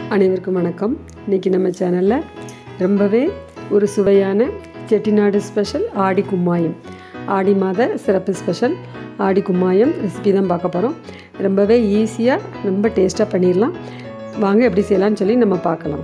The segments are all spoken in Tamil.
அனைவருக்கும் வணக்கம் இன்றைக்கி நம்ம சேனலில் ரொம்பவே ஒரு சுவையான செட்டிநாடு ஸ்பெஷல் ஆடி கும்மாயம் ஆடி மாத சிறப்பு ஸ்பெஷல் ஆடி கும்மாயம் ரெசிபி தான் பார்க்க போகிறோம் ரொம்பவே ஈஸியாக ரொம்ப டேஸ்ட்டாக பண்ணிடலாம் வாங்க எப்படி செய்யலாம்னு சொல்லி நம்ம பார்க்கலாம்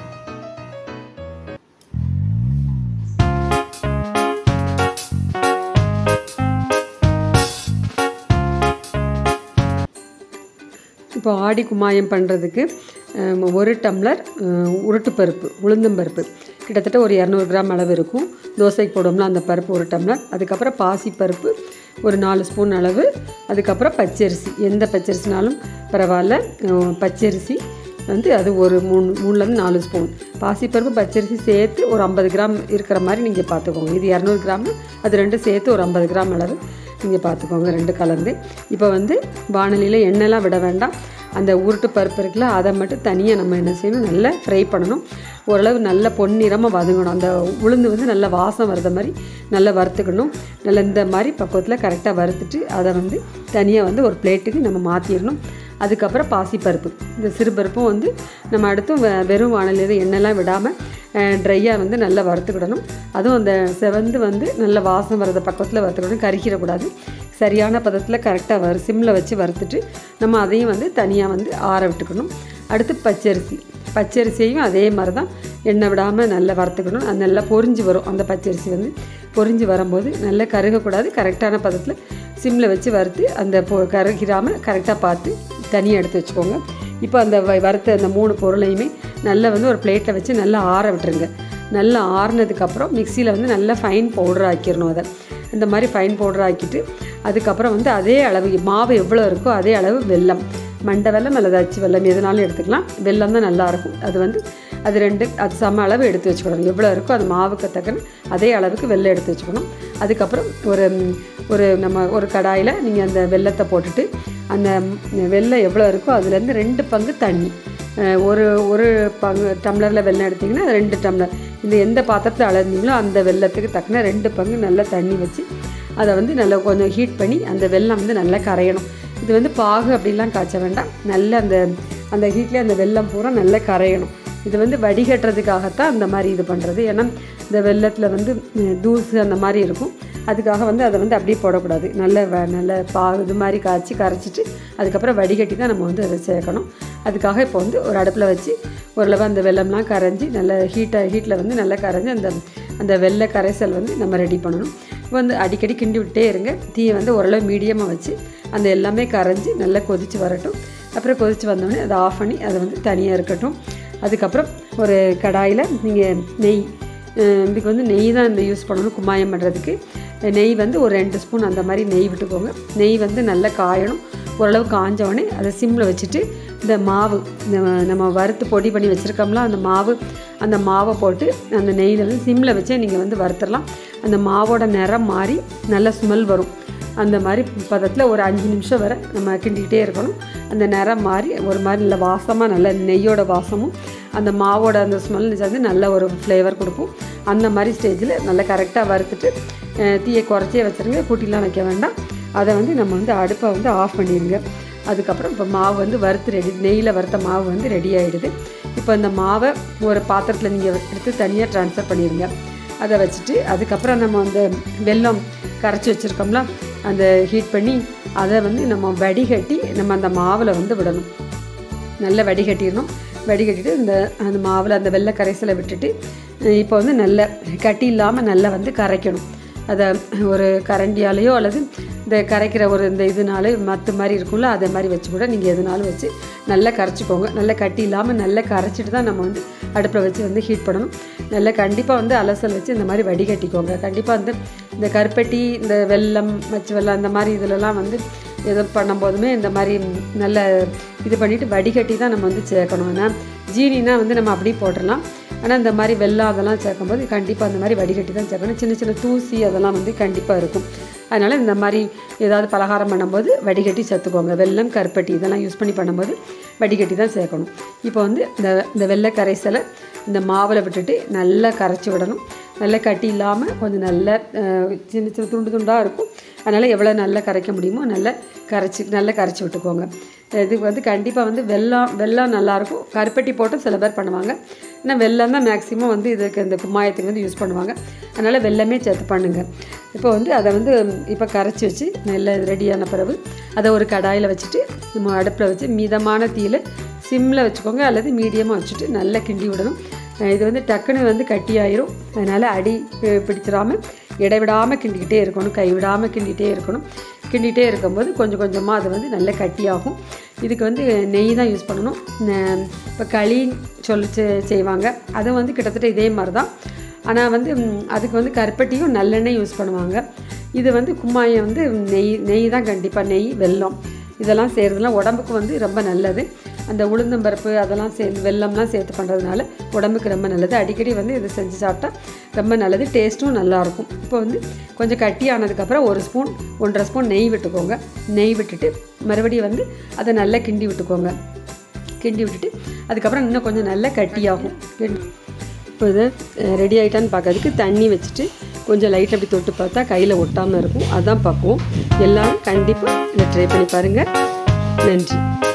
இப்போ ஆடி கும்மாயம் பண்ணுறதுக்கு அஹ், ஒரு டம்ளர் அஹ், உருட்டு பருப்பு உளுந்தம்பருப்பு கிட்டத்தட்ட ஒரு இரநூறு கிராம் அளவு இருக்கும் தோசைக்கு போடுவோம்ல அந்த பருப்பு ஒரு டம்ளர் அதுக்கப்புறம் பாசி பருப்பு ஒரு நாலு ஸ்பூன் அளவு அதுக்கப்புறம் பச்சரிசி எந்த பச்சரிசினாலும் பரவாயில்ல அஹ், பச்சரிசி வந்து அது ஒரு மூணு மூணுலேருந்து நாலு ஸ்பூன் பாசிப்பருப்பு பச்சரிசி சேர்த்து ஒரு ஐம்பது கிராம் இருக்கிற மாதிரி நீங்கள் பார்த்துக்கோங்க இது இரநூறு கிராம் அது ரெண்டும் சேர்த்து ஒரு ஐம்பது கிராம் அளவு நீங்கள் பார்த்துக்கோங்க ரெண்டு கலந்து இப்போ வந்து வானலியில் எண்ணெய்லாம் விட வேண்டாம் அந்த உருட்டு பருப்பு இருக்குல்ல அதை மட்டும் தனியாக நம்ம என்ன செய்யணும் நல்லா ஃப்ரை பண்ணணும் ஓரளவு நல்ல பொன்னிறமாக வதங்கணும் அந்த உளுந்து வந்து நல்ல வாசம் வர்ற மாதிரி நல்லா வறுத்துக்கணும் நல்லா இந்த மாதிரி பக்குவத்தில் கரெக்டாக வறுத்துட்டு அதை வந்து தனியாக வந்து ஒரு பிளேட்டுக்கு நம்ம மாற்றிடணும் அதுக்கப்புறம் பாசிப்பருப்பு இந்த சிறுபருப்பும் வந்து நம்ம அடுத்தும் வெ- வெறும் வானலியில் எண்ணெய்லாம் விடாமல் ட்ரையாக வந்து நல்லா வறுத்துக்கிடணும் அதுவும் அந்த செவந்து வந்து நல்ல வாசம் வர்றத பக்கத்தில் வறுத்துக்கணும் கருகிடக்கூடாது சரியான பதத்தில் கரெக்டாக வறு சிம்மில் வச்சு வறுத்துட்டு நம்ம அதையும் வந்து தனியாக வந்து ஆற விட்டுக்கணும் அடுத்து பச்சரிசி பச்சரிசியையும் அதே மாதிரி தான் எண்ணெய் விடாமல் நல்லா வறுத்துக்கணும் அது நல்லா பொரிஞ்சு வரும் அந்த பச்சரிசி வந்து பொரிஞ்சு வரும்போது நல்லா கருகக்கூடாது கரெக்டான பதத்தில் சிம்மில் வச்சு வறுத்து அந்த பொ கருகிராமல் கரெக்டாக பார்த்து தனியாக எடுத்து வச்சுக்கோங்க இப்போ அந்த வ- வறுத்த அந்த மூணு பொருளையுமே நல்லா வந்து ஒரு பிளேட்டில் வச்சு நல்லா ஆற விட்டுருங்க நல்லா ஆறுனதுக்கப்புறம் மிக்சியில் வந்து நல்லா ஃபைன் பவுடர் ஆக்கிடணும் அதை இந்த மாதிரி ஃபைன் பவுடர் ஆக்கிட்டு அதுக்கப்புறம் வந்து அதே அளவு மாவு எவ்வளோ இருக்கோ அதே அளவு வெல்லம் மண்டை வெல்லம் அல்லது அச்சு வெல்லம் எதுனாலும் எடுத்துக்கலாம் வெல்லம் தான் நல்லாயிருக்கும் அது வந்து அது ரெண்டு அது சம அளவு எடுத்து வச்சுக்கணும் எவ்வளோ இருக்கோ அது மாவுக்கு தக்கன அதே அளவுக்கு வெல்லம் எடுத்து வச்சுக்கணும் அதுக்கப்புறம் ஒரு ம், ஒரு நம்ம ஒரு கடாயில் நீங்கள் அந்த வெல்லத்தை போட்டுட்டு அந்த ம், வெல்லம் எவ்வளோ இருக்கோ அதுலேருந்து ரெண்டு பங்கு தண்ணி அஹ், ஒரு ஒரு பங்கு டம்ளரில் வெல்லம் எடுத்திங்கன்னா அது ரெண்டு டம்ளர் இந்த எந்த பாத்திரத்தில் அளந்தீங்களோ அந்த வெல்லத்துக்கு தக்கன ரெண்டு பங்கு நல்லா தண்ணி வச்சு அதை வந்து நல்லா கொஞ்சம் ஹீட் பண்ணி அந்த வெல்லம் வந்து நல்லா கரையணும் இது வந்து பாகு அப்படிலாம் காய்ச்ச வேண்டாம் நல்ல அந்த அந்த ஹீட்லேயே அந்த வெல்லம் பூரா நல்லா கரையணும் இது வந்து வடிகட்டுறதுக்காகத்தான் அந்த மாதிரி இது பண்ணுறது ஏன்னா இந்த வெள்ளத்தில் வந்து உம், தூசு அந்த மாதிரி இருக்கும் அதுக்காக வந்து அதை வந்து அப்படியே போடக்கூடாது நல்ல வ- நல்ல பா இது மாதிரி காய்ச்சி கரைச்சிட்டு அதுக்கப்புறம் வடிகட்டி தான் நம்ம வந்து அதை சேர்க்கணும் அதுக்காக இப்போ வந்து ஒரு அடுப்பில் வச்சு ஓரளவு அந்த வெள்ளம்லாம் கரைஞ்சி நல்ல ஹீட்டாக ஹீட்டில் வந்து நல்லா கரைஞ்சி அந்த அந்த வெள்ளை கரைசல் வந்து நம்ம ரெடி பண்ணணும் இப்போ வந்து அடிக்கடி கிண்டி விட்டே இருங்க தீயை வந்து ஓரளவு மீடியமாக வச்சு அந்த எல்லாமே கரைஞ்சி நல்லா கொதித்து வரட்டும் அப்புறம் கொதித்து வந்தோடனே அதை ஆஃப் பண்ணி அதை வந்து தனியாக இருக்கட்டும் அதுக்கப்புறம் ஒரு கடாயில் நீங்கள் நெய் அஹ் இதுக்கு வந்து நெய் தான் இந்த யூஸ் பண்ணணும் கும்மாயம் பண்ணுறதுக்கு நெய் வந்து ஒரு ரெண்டு ஸ்பூன் அந்த மாதிரி நெய் விட்டுக்கோங்க நெய் வந்து நல்லா காயணும் ஓரளவு காஞ்ச உடனே அதை சிம்மில் வச்சுட்டு இந்த மாவு நம்ம நம்ம வறுத்து பொடி பண்ணி வச்சுருக்கோம்ல அந்த மாவு அந்த மாவை போட்டு அந்த நெய்யில் வந்து சிம்மில் வச்சே நீங்கள் வந்து வறுத்துடலாம் அந்த மாவோட நிறம் மாறி நல்ல ஸ்மெல் வரும் அந்த மாதிரி பதத்தில் ஒரு அஞ்சு நிமிஷம் வரை நம்ம கிண்டிக்கிட்டே இருக்கணும் அந்த நிறம் மாறி ஒரு மாதிரி நல்ல வாசமாக நல்ல நெய்யோட வாசமும் அந்த மாவோட அந்த ஸ்மெல் சேர்ந்து நல்ல ஒரு ஃப்ளேவர் கொடுக்கும் அந்த மாதிரி ஸ்டேஜில் நல்லா கரெக்டாக வறுத்துட்டு அஹ், தீயை குறைச்சே வச்சுருங்க கூட்டிலாம் வைக்க வேண்டாம் அதை வந்து நம்ம வந்து அடுப்பை வந்து ஆஃப் பண்ணிடுங்க அதுக்கப்புறம் இப்போ மாவு வந்து வறுத்து ரெடி நெய்யில் வறுத்த மாவு வந்து ரெடி ஆகிடுது இப்போ அந்த மாவை ஒரு பாத்திரத்தில் நீங்கள் எடுத்து தனியாக ட்ரான்ஸ்ஃபர் பண்ணிடுங்க அதை வச்சுட்டு அதுக்கப்புறம் நம்ம அந்த வெல்லம் கரைச்சி வச்சுருக்கோம்ல அந்த ஹீட் பண்ணி அதை வந்து நம்ம வடிகட்டி நம்ம அந்த மாவில் வந்து விடணும் நல்லா வடிகட்டிடணும் வடிகட்டிட்டு இந்த அந்த மாவில் அந்த வெள்ளை கரைசலை விட்டுட்டு அஹ் இப்போ வந்து நல்ல கட்டி இல்லாமல் நல்லா வந்து கரைக்கணும் அதை ஒரு கரண்டியாலேயோ அல்லது இந்த கரைக்கிற ஒரு இந்த இதுனாலே மத்து மாதிரி இருக்கும்ல அதே மாதிரி வச்சு கூட நீங்கள் எதுனாலும் வச்சு நல்லா கரைச்சிக்கோங்க நல்லா கட்டி இல்லாமல் நல்லா கரைச்சிட்டு தான் நம்ம வந்து அடுப்பில் வச்சு வந்து ஹீட் பண்ணணும் நல்லா கண்டிப்பாக வந்து அலசல் வச்சு இந்த மாதிரி வடிகட்டிக்கோங்க கண்டிப்பாக வந்து இந்த கருப்பட்டி இந்த வெல்லம் மச்சு வெல்லம் அந்த மாதிரி இதிலலாம் வந்து எது பண்ணும்போதுமே இந்த மாதிரி நல்ல இது பண்ணிவிட்டு வடிகட்டி தான் நம்ம வந்து சேர்க்கணும் ஏன்னா ஜீனினா வந்து நம்ம அப்படியே போட்டுடலாம் ஆனால் இந்த மாதிரி வெல்லம் அதெல்லாம் சேர்க்கும்போது கண்டிப்பாக அந்த மாதிரி வடிகட்டி தான் சேர்க்கணும் சின்ன சின்ன தூசி அதெல்லாம் வந்து கண்டிப்பாக இருக்கும் அதனால் இந்த மாதிரி ஏதாவது பலகாரம் பண்ணும்போது வடிகட்டி சேர்த்துக்கோங்க வெல்லம் கருப்பட்டி இதெல்லாம் யூஸ் பண்ணி பண்ணும்போது வடிகட்டி தான் சேர்க்கணும் இப்போ வந்து இந்த இந்த வெள்ளை கரைசலை இந்த மாவில் விட்டுட்டு நல்லா கரைச்சி விடணும் நல்லா கட்டி இல்லாமல் கொஞ்சம் நல்ல அஹ், சின்ன சின்ன துண்டு துண்டாக இருக்கும் அதனால் எவ்வளோ நல்லா கரைக்க முடியுமோ நல்லா கரைச்சி நல்லா கரைச்சி விட்டுக்கோங்க இதுக்கு வந்து கண்டிப்பாக வந்து வெல்லம் வெல்லம் நல்லாயிருக்கும் கருப்பட்டி போட்டும் சில பேர் பண்ணுவாங்க ஆனால் வெல்லம் தான் மேக்ஸிமம் வந்து இதுக்கு இந்த கும்மாயத்துக்கு வந்து யூஸ் பண்ணுவாங்க அதனால் வெல்லமே சேர்த்து பண்ணுங்கள் இப்போ வந்து அதை வந்து இப்போ கரைச்சி வச்சு நல்லா ரெடியான பிறகு அதை ஒரு கடாயில் வச்சுட்டு நம்ம அடுப்பில் வச்சு மிதமான தீயில் சிம்மில் வச்சுக்கோங்க அல்லது மீடியமாக வச்சுட்டு நல்லா கிண்டி விடணும் அஹ் இது வந்து டக்குன்னு வந்து கட்டியாயிரும் அதனால் அடி பி- பிடிச்சிடாம இடைவிடாமல் கிண்டிக்கிட்டே இருக்கணும் கைவிடாமல் கிண்டிகிட்டே இருக்கணும் கிண்டிகிட்டே இருக்கும்போது கொஞ்சம் கொஞ்சமாக அது வந்து நல்ல கட்டியாகும் இதுக்கு வந்து நெய் தான் யூஸ் பண்ணணும் ந- இப்போ களி சொல்லி செ- செய்வாங்க அதுவும் வந்து கிட்டத்தட்ட இதே மாதிரி தான் ஆனால் வந்து ம், அதுக்கு வந்து கருப்பட்டியும் நல்லெண்ணெய் யூஸ் பண்ணுவாங்க இது வந்து கும்மாயம் வந்து நெய் நெய் தான் கண்டிப்பாக நெய் வெல்லம் இதெல்லாம் செய்கிறதுலாம் உடம்புக்கு வந்து ரொம்ப நல்லது அந்த உளுந்தம்பருப்பு அதெல்லாம் சேர்ந்து வெல்லம்லாம் சேர்த்து பண்ணுறதுனால உடம்புக்கு ரொம்ப நல்லது அடிக்கடி வந்து இதை செஞ்சு சாப்பிட்டா ரொம்ப நல்லது டேஸ்ட்டும் நல்லாயிருக்கும் இப்போ வந்து கொஞ்சம் கட்டி ஆனதுக்கப்புறம் ஒரு ஸ்பூன் ஒன்றரை ஸ்பூன் நெய் விட்டுக்கோங்க நெய் விட்டுட்டு மறுபடியும் வந்து அதை நல்லா கிண்டி விட்டுக்கோங்க கிண்டி விட்டுட்டு அதுக்கப்புறம் இன்னும் கொஞ்சம் நல்லா கட்டியாகும் கிண்டி- இப்போ இது ரெடி ஆகிட்டான்னு பார்க்கறதுக்கு தண்ணி வச்சுட்டு கொஞ்சம் லைட் அப்படி தொட்டு பார்த்தா கையில் ஒட்டாமல் இருக்கும் அதான் பக்குவம் எல்லாரும் கண்டிப்பாக இதை ட்ரை பண்ணி பாருங்கள் நன்றி